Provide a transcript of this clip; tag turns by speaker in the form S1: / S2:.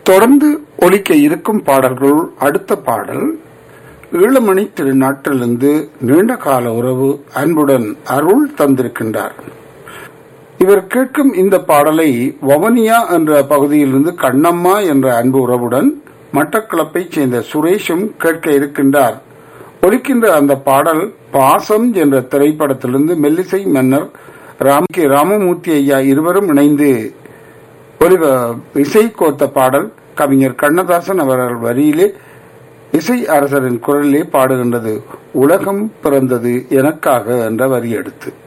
S1: தொடர்ந்து ஒலிக்க இருக்கும் பாடல்கள் அடுத்த பாடல் ஈழமணி திருநாட்டிலிருந்து நீண்ட கால உறவு அன்புடன் அருள் தந்திருக்கின்றார் இவர் கேட்கும் இந்த பாடலை வவனியா என்ற பகுதியிலிருந்து கண்ணம்மா என்ற அன்பு உறவுடன் மட்டக்களப்பைச் சேர்ந்த சுரேஷும் கேட்க இருக்கின்றார் ஒலிக்கின்ற அந்த பாடல் பாசம் என்ற திரைப்படத்திலிருந்து மெல்லிசை மன்னர் ராம் கே ராமமூர்த்தி ஐயா இருவரும் இணைந்து ஒரு இசை கோத்த பாடல் கவிஞர் கண்ணதாசன் அவர்கள் வரியிலே இசை அரசரின் குரலிலே பாடுகின்றது உலகம் பிறந்தது எனக்காக என்ற வரி எடுத்து